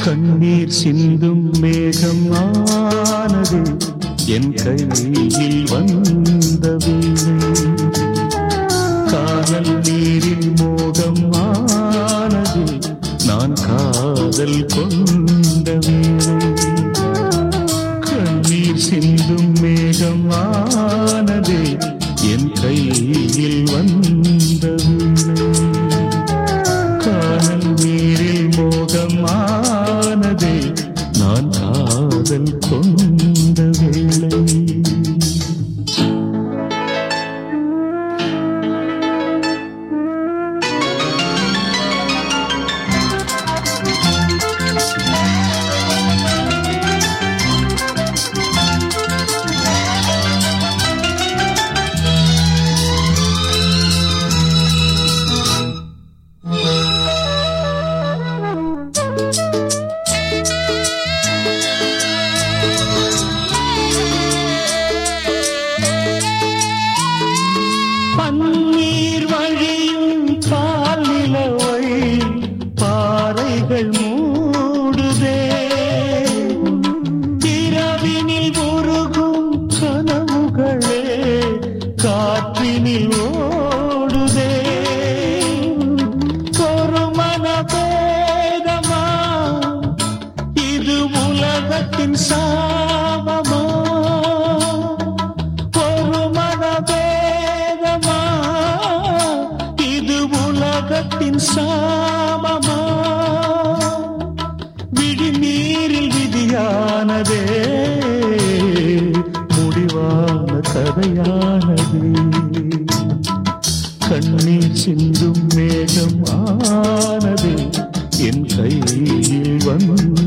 கண்ணீர் சிந்தும் மேகம் ஆனது என் கையில் வந்த வீணை காதல் நீரின் மோகம் ஆனது நான் காதல் கொண்ட வீணை கண்ணீர் சிந்தும் மேகம் ஆனது என் கையில் வந்த வீணை காதல் நீரில் மோகமானதே நான் காதல் கொண்ட வேளை பன்னீர் வழியும் பால் நிலவை பாறைகள் மூடுதே இரவினில் உருகும் கனவுகளே காற்றினில் ஓடுதே ஒரு மனபேதமா இது உலகத்தின் சாபமா ஒரு மனபேதமா இது உலகத்தின் சாபமா விழி நீரில் விதியானதே முடிவான கதையானது கண்ணீர் சிந்தும் மேகம் ஆனது என் கையில் வந்து